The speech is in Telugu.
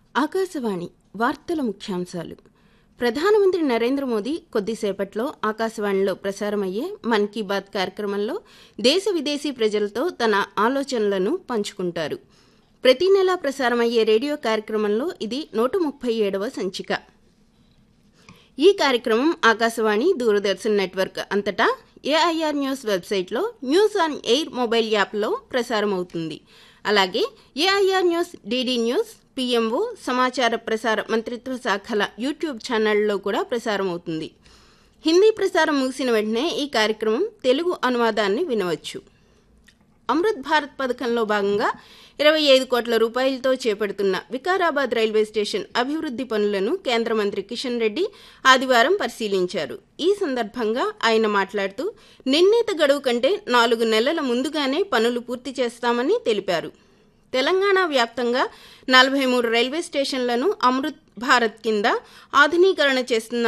ఆకాశవాణి వార్తల ముఖ్యాంశాలు ప్రధానమంత్రి నరేంద్ర మోదీ కొద్దిసేపట్లో ఆకాశవాణిలో ప్రసారమయ్యే మన్ కీ బాత్ కార్యక్రమంలో దేశ విదేశీ ప్రజలతో తన ఆలోచనలను పంచుకుంటారు ప్రతి నెలా ప్రసారమయ్యే రేడియో కార్యక్రమంలో ఇది నూట ముప్పై ఏడవ సంచిక ఈ కార్యక్రమం ఆకాశవాణి దూరదర్శన్ నెట్వర్క్ అంతటా ఏఐఆర్ న్యూస్ వెబ్సైట్లో న్యూస్ ఆన్ ఎయిర్ మొబైల్ యాప్లో ప్రసారమవుతుంది అలాగే AIR news DD news PMO సమాచార ప్రసార మంత్రిత్వ శాఖల యూట్యూబ్ ఛానళ్లలో కూడా ప్రసారమవుతుంది హిందీ ప్రసారం ముగిసిన వెంటనే ఈ కార్యక్రమం తెలుగు అనువాదాన్ని వినవచ్చు అమృత్ భారత్ పథకంలో భాగంగా ఇరవై ఐదు కోట్ల రూపాయలతో చేపడుతున్న వికారాబాద్ రైల్వే స్టేషన్ అభివృద్ధి పనులను కేంద్ర మంత్రి కిషన్ రెడ్డి ఆదివారం పరిశీలించారు ఈ సందర్భంగా ఆయన మాట్లాడుతూ నిర్ణీత గడువు కంటే నాలుగు నెలల ముందుగానే పనులు పూర్తి చేస్తామని తెలిపారు తెలంగాణ వ్యాప్తంగా నలభై మూడు రైల్వే స్టేషన్లను అమృత్ భారత్ కింద ఆధునీకరణ చేస్తున్న